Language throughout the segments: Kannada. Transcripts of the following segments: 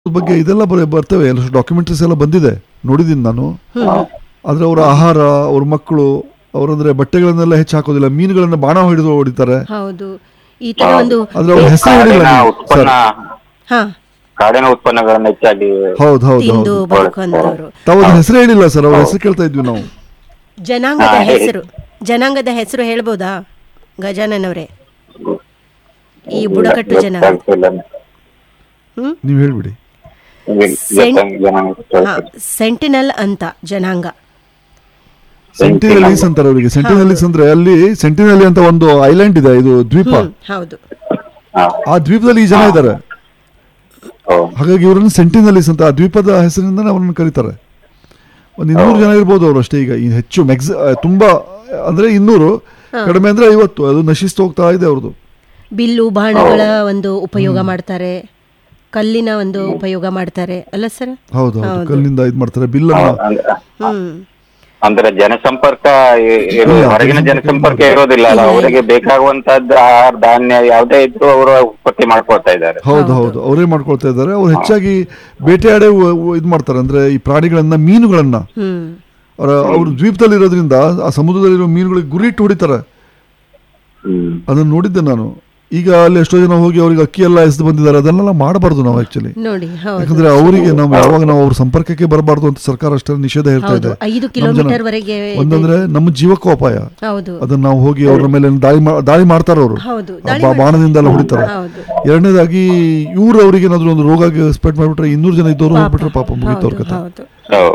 ಅದ್ರ ಬಗ್ಗೆ ಇದೆಲ್ಲ ಬರ ಬರ್ತವೆ ಎಲ್ಲ ಡಾಕ್ಯುಮೆಂಟ್ರೀಸ್ ಎಲ್ಲ ಬಂದಿದೆ ನೋಡಿದ್ದೀನಿ ನಾನು ಆದರೆ ಅವರ ಆಹಾರ ಅವ್ರ ಮಕ್ಕಳು ಅವರಂದ್ರೆ ಬಟ್ಟೆಗಳನ್ನೆಲ್ಲ ಹೆಚ್ಚು ಹಾಕೋದಿಲ್ಲ ಮೀನುಗಳನ್ನ ಬಾಣ ಹಿಡಿದು ಹೊಡಿತಾರೆ ಹೌದು ಈ ತರ ಒಂದು ಆದ್ರೆ ಅವ್ರ ಹೆಸರು ಹೇಳಿಲ್ಲ ಕಾಡಿನ ನೀವು. ಉತ್ಪನ್ನ ಹಾ ಕಾಡಿನ ಉತ್ಪನ್ನಗಳನ್ನ ಹೆಚ್ಚಾಗಿ ಹೌದು ಹೌದು ತಿಂದು ಹೌದು ಬದುಕುವಂತವ್ರು ತಾವು ಅದ್ರ ಹೆಸರು ಹೇಳಿಲ್ಲ ಸರ್ ಅವ್ರ ಹೆಸರು ಕೇಳ್ತಾ ಇದ್ವಿ ನಾವು ಜನಾಂಗದ ಹಾ, ಹೇಳಿ. ಹೆಸರು ಜನಾಂಗದ ಹೆಸರು ಹೇಳ್ಬೋದಾ ಗಜಾನನ್ ಅವರೇ ಈ ಬುಡಕಟ್ಟು ಜನಾಂಗ ಗೊತ್ತಾಗ್ತಿಲ್ಲ. ಹ್ಮ್ ನೀವು ಹೇಳ್ಬಿಡಿ ನಿಮ್ಗೆ ಸೆಂಟ್- ಗೊತ್ತಾಗ್- ಹಾ ಸೆಂಟಿನಲ್ ಅಂತ ಜನಾಂಗ ಸೆಂಟಿನಲೀಸ್ ಅಂತಾರೆ ಅವರಿಗೆ ಸೆಂಟಿನಲೀಸ್ ಅಂದ್ರೆ ಅಲ್ಲಿ ಸೆಂಟಿನಲಿ ಅಂತ ಒಂದು ಐಲ್ಯಾಂಡ್ ಇದೆ ಇದು ದ್ವೀಪ ಹ್ಮ್ ಹೌದು ಹಾ, ಆ ದ್ವೀಪದಲ್ಲಿ ಈ ಜನ ಇದ್ದಾರೆ ಹೌದು. ಹಾಗಾಗಿ ಇವರನ್ನು ಸೆಂಟಿನಲೀಸ್ ಅಂತ ಆ ದ್ವೀಪದ ಹೆಸರಿನಿಂದ ಅವರನ್ನು ಕರೀತಾರೆ ಒಂದು ಇನ್ನೂರು ಜನ ಇರ್ಬೋದು ಅವರು ಅಷ್ಟೇ ಈಗ ಈ ಹೆಚ್ಚು ಮ್ಯಾಕ್ಸ್ ತುಂಬಾ ಅಂದ್ರೆ ಇನ್ನೂರು ಕಡಿಮೆ ಅಂದ್ರೆ ಐವತ್ತು ಅದು ನಶಿಸ್ತು ಹೋಗ್ತಾ ಇದೆ ಅವ್ರದ್ದು ಬಿಲ್ಲು ಬಾಣಗಳ ಒಂದು ಉಪಯೋಗ ಮಾಡ್ತಾರೆ ಕಲ್ಲಿನ ಒಂದು ಉಪಯೋಗ ಮಾಡ್ತಾರೆ ಅಲ್ಲ ಸರ್ ಹೌದು ಹೌದು ಕಲ್ಲಿಂದ ಇದು ಮಾಡ್ತಾರೆ ಬಿಲ್ಲನ್ನ ಅಂದ್ರ- ಹ್ಮ್ ಅಂದ್ರೆ ಜನಸಂಪರ್ಕ ಇ- ಇರು- ಇಲ್ಲ, ಹೊರಗಿನ ಜನಸಂಪರ್ಕ ಜನಸಂಪರ್ಕ ಇರೋದಿಲ್ಲ ಅಲ್ಲ ಅವರಿಗೆ ಬೇಕಾಗುವಂತದ್ದು ಆಹಾರ ಧಾನ್ಯ ಯಾವುದೇ ಇದ್ರು ಅವರು ಉತ್ಪತ್ತಿ ಮಾಡ್ಕೊಳ್ತಾ ಇದ್ದಾರೆ ಹೌದು ಹೌದು ಅವರೇ ಮಾಡ್ಕೊಳ್ತಾ ಇದ್ದಾರೆ ಅವ್ರು ಹೆಚ್ಚಾಗಿ ಬೇಟೆಯಾಡೆ ಇದು ಮಾಡ್ತಾರೆ ಅಂದ್ರೆ ಈ ಪ್ರಾಣಿಗಳನ್ನ ಮೀನುಗಳನ್ನ ಹ್ಮ್ ಅವರ ಅವ್ರ ದ್ವೀಪದಲ್ಲಿ ಇರೋದ್ರಿಂದ ಆ ಸಮುದ್ರದಲ್ಲಿರೋ ಮೀನುಗಳಿಗೆ ಗುರಿ ಇಟ್ಟು ಹೊಡಿತಾರೆ ಹ್ಮ್ ಅದನ್ನ ನೋಡಿದ್ದೆ ನಾನು ಈಗ ಅಲ್ಲಿ ಎಷ್ಟೋ ಜನ ಹೋಗಿ ಅವ್ರಿಗೆ ಅಕ್ಕಿ ಎಲ್ಲ ಎಸ್ದು ಬಂದಿದ್ದಾರೆ ಅದನ್ನೆಲ್ಲ ಮಾಡಬಾರ್ದು ನಾವು ಆಕ್ಚುಲಿ ನೋಡಿ ಹೌದು ಯಾಕಂದ್ರೆ ಅವರಿಗೆ ನಾವು ಯಾವಾಗ ನಾವು ಅವ್ರ ಸಂಪರ್ಕಕ್ಕೆ ಬರಬಾರ್ದು ಅಂತ ಸರ್ಕಾರ ಅಷ್ಟೇ ನಿಷೇಧ ಹೇಳ್ತಾ ಹೌದು ಇದೆ ಐದು ನಮ್ಮ ಜನ- ಕಿಲೋಮೀಟರ್ ವರೆಗೆ ಇದೆ. ಒಂದಂದ್ರೆ ನಮ್ಮ ಜೀವಕ್ಕೂ ಅಪಾಯ ಹೌದು ಅದನ್ನ ನಾವು ಹೋಗಿ ಅವ್ರ ಮೇಲೆ ದಾಳಿ ಮಾ- ದಾಳಿ ಮಾಡ್ತಾರೆ ಅವರು ಹೌದು ಬಾಣದಿಂದ ಎಲ್ಲ ಹೊಡಿತಾರೆ ಹೌದು ಎರಡನೇದಾಗಿ ಇವ್ರು ಅವ್ರಿಗೆ ಏನಾದ್ರು ಒಂದು ರೋಗ ಸ್ಪ್ರೆಡ್ ಮಾಡ್ಬಿಟ್ರೆ ಇನ್ನೂರು ಜನ ಇದ್ದವರು ಹೋಗ್ಬಿಟ್ರೆ ಪಾಪ ಮುಗಿತು ಅವ್ರ ಹೌದು ಕತೆ ಹೌದು ಹೌದು.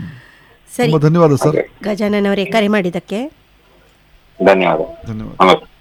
ಸರಿ ತುಂಬಾ ಧನ್ಯವಾದ ಸರ್ ಗಜಾನನ್ ಅವರೇ ಕರೆ ಮಾಡಿದ್ದಕ್ಕೆ ಧನ್ಯವಾದ ಧನ್ಯವಾದ ನಮಸ್ತೆ